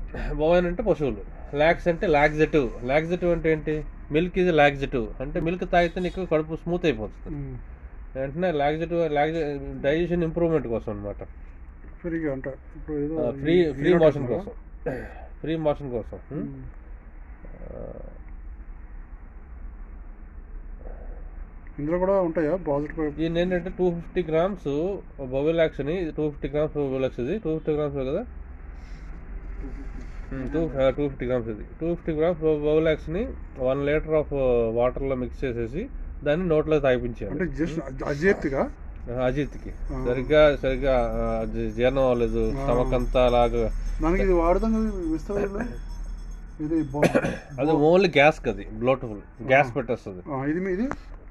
Bovine అంటే పశువులు లాక్స్ అంటే లాక్జెటివ్ లాక్జెటివ్ అంటే ఏంటి మిల్క్ ఇది లాక్జెటివ్ అంటే మిల్క్ తాగితే నీకు కడుపు స్మూత్ అయిపోతుంది ఉమ్. వెంటనే లాక్జెటివ్ లాక్జ డైజెషన్ ఇంప్రూవ్మెంట్ కోసం అనమాట ఫ్రీగా అంట ఇప్పుడు ఏదో ఫ్రీ ఈ- ఫ్రీ ఈ మోషన్ నోటీస్ కోసం ఫ్రీ మోషన్ కోసం ఉమ్. ఇందులో కూడా ఉంటాయా పాజిటివ్ దీని ఏంటంటే టూ ఫిఫ్టీ గ్రామ్స్ బొబిలాక్స్ అని టూ ఫిఫ్టీ గ్రామ్స్ బొబిలాక్స్ ఇది టూ ఫిఫ్టీ గ్రామ్స్ కదా టూ టూ ఫిఫ్టీ గ్రామ్స్ ఇది టూ ఫిఫ్టీ గ్రామ్స్ బొబిలాక్స్ని వన్ లీటర్ ఆఫ్ వాటర్లో మిక్స్ చేసేసి దాన్ని నోట్లో తాగిపించారు అంటే జస్ట్ అజీర్తిగా అజిత్కి ఆ. సరిగ్గా సరిగ్గా ఆ, జీ- జీర్ణం అవ్వలేదు ఆ. స్టమక్ అంతా అలాగా దానికి ఇది వాడదాం విస్తరణ ఇది బా- అది ఓన్లీ గ్యాస్ అది బ్లోటబుల్ గ్యాస్ ఆ. పెట్టేస్తుంది ఆ, ఇది మీ- ఇది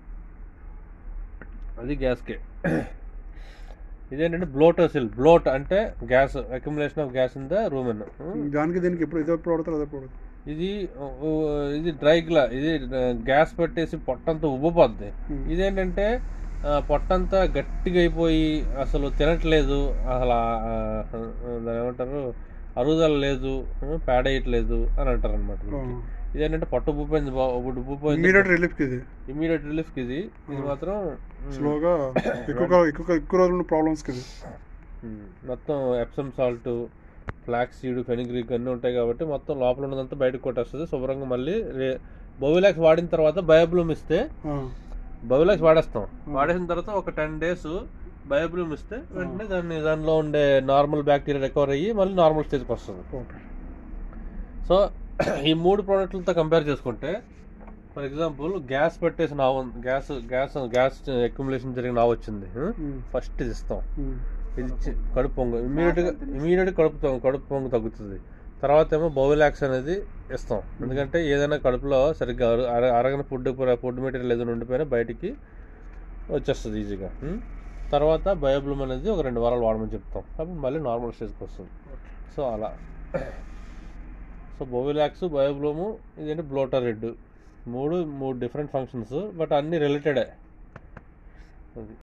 అది గ్యాస్కే ఇదేంటంటే బ్లోటోసిల్ బ్లోట్ అంటే gas accumulation of gas in the room అన్న దానికి దీనికి ఎప్పుడు ఇదే ఎప్పుడు వాడతారు అదే ఎప్పుడు వాడతారు ఇది ఉ, ఇది డ్రైగ్లా ఇది గ్యాస్ పెట్టేసి పొట్టంతా ఉబ్బిపోద్ది Hmm. ఇదేంటంటే ఆ, పొట్టంతా గట్టిగా అయిపోయి అసలు తినట్లేదు అసలు ఆ, ఆ, దాని ఏమంటారు అరుగుదల లేదు పేడేయట్లేదు అని అంటారు అనమాట ఇదేంటంటే పొట్ట ఉబ్బిపోయింది బా- ఇప్పుడు ఉబ్బిపోయింది ఇమీడియట్ రిలీఫ్కి ఇది ఇమీడియట్ రిలీఫ్ కి ఇది ఇది Hmm. మాత్రం మ్, స్లోగా ఎక్కువ ఎక్కువ ఎక్కువ రోజులు ప్రాబ్లమ్స్కి ఇది మ్, మొత్తం Epsom salt flax seed fenugreek అన్నీ ఉంటాయి కాబట్టి మొత్తం లోపల ఉన్నదంతా బయటకు కొట్టేస్తుంది శుభ్రంగా మళ్ళీ రే బొవిలాక్స్ వాడిన తర్వాత బయోబ్లూమ్ ఇస్తే ఆ, బయోలాక్స్ వాడేస్తాం Hmm. వాడేసిన తర్వాత ఒక టెన్ డేస్ బయోబ్లూమ్ ఇస్తే వెంటనే దాన్ని దానిలో ఉండే నార్మల్ బ్యాక్టీరియా రికవర్ అయ్యి మళ్ళీ నార్మల్ స్టేజ్కి వస్తుంది ఓకే సో ఈ మూడు ప్రోడక్ట్లతో కంపేర్ చేసుకుంటే ఫర్ ఎగ్జాంపుల్ గ్యాస్ పెట్టేసి నావు ఉంది. గ్యాస్ గ్యాస్ గ్యాస్ అక్యుములేషన్ జరిగిన నావు వచ్చింది ఉమ్, ఫస్ట్ ఇది ఇస్తాం ఉమ్, ఇది ఇచ్చి కడుపు పొంగు ఇమీడియట్గా ఇమీడియట్ కడుపు తొంగ- కడుపు పొంగు తగ్గుతుంది తర్వాత ఏమో బోవిలాక్స్ అనేది ఇస్తాం ఎందుకంటే ఏదైనా కడుపులో సరిగ్గా అర అర- అరగని ఫుడ్ ఫుడ్ మెటీరియల్ ఏదైనా ఉండిపోయినా బయటికి వచ్చేస్తుంది ఈజీగా ఉం? తర్వాత బయోబ్లూమ్ అనేది ఒక రెండు వారాలు వాడమని చెప్తాం అప్పుడు మళ్ళీ నార్మల్ స్టేజ్కి వస్తుంది సో అలా సో బోవిలాక్స్ బయోబ్లూము ఇదేంటి బ్లోటర్ రెడ్ మూడు మూడు డిఫరెంట్ ఫంక్షన్స్ బట్ అన్నీ రిలేటెడే అది